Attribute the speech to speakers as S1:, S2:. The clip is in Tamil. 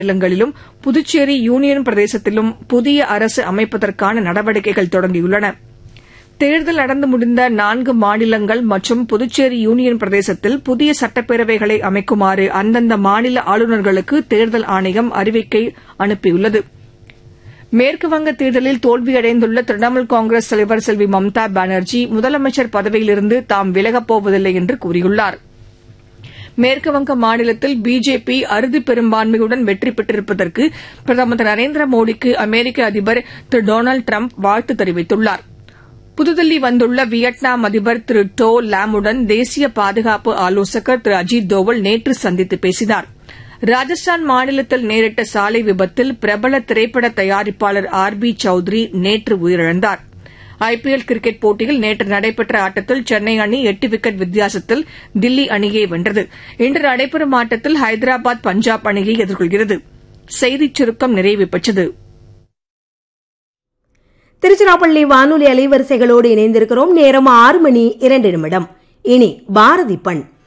S1: மாநிலங்களிலும் புதுச்சேரி யூனியன் பிரதேசத்திலும் புதிய அரசு அமைப்பதற்கான நடவடிக்கைகள் தொடங்கியுள்ளன தேர்தல் நடந்து முடிந்த நான்கு மாநிலங்கள் மற்றும் புதுச்சேரி யூனியன் பிரதேசத்தில் புதிய சட்டப்பேரவைகளை அமைக்குமாறு அந்தந்த மாநில ஆளுநர்களுக்கு தேர்தல் ஆணையம் அறிவிக்கை அனுப்பியுள்ளது மேற்குவங்க தேர்தலில் தோல்வியடைந்துள்ள திரிணாமுல் காங்கிரஸ் தலைவர் செல்வி மம்தா பானர்ஜி முதலமைச்சர் பதவியிலிருந்து தாம் விலகப் போவதில்லை என்று கூறியுள்ளார் மேற்குவங்க மாநிலத்தில் பிஜேபி அறுதி பெரும்பான்மையுடன் வெற்றி பெற்றிருப்பதற்கு பிரதமர் திரு நரேந்திர மோடிக்கு அமெரிக்க அதிபர் திரு டொனால்டு டிரம்ப் வாழ்த்து தெரிவித்துள்ளார் புதுதில்லி வந்துள்ள வியட்நாம் அதிபர் திரு டோ லாமுடன் தேசிய பாதுகாப்பு ஆலோசகர் திரு அஜித் தோவல் நேற்று சந்தித்து பேசினார் ராஜஸ்தான் மாநிலத்தில் நேரிட்ட சாலை விபத்தில் பிரபல திரைப்பட தயாரிப்பாளர் ஆர் பி சௌத்ரி நேற்று உயிரிழந்தார் ஐபிஎல் கிரிக்கெட் போட்டியில் நேற்று நடைபெற்ற ஆட்டத்தில் சென்னை அணி எட்டு விக்கெட் வித்தியாசத்தில் தில்லி அணியை வென்றது இன்று நடைபெறும் ஆட்டத்தில் ஹைதராபாத் பஞ்சாப் அணியை எதிர்கொள்கிறது செய்திச் சுருக்கம் நிறைவு பெற்றது
S2: திருச்சிராப்பள்ளி வானொலி அலைவரிசைகளோடு இணைந்திருக்கிறோம் நேரம் ஆறு மணி இரண்டு நிமிடம் இனி பாரதி பண்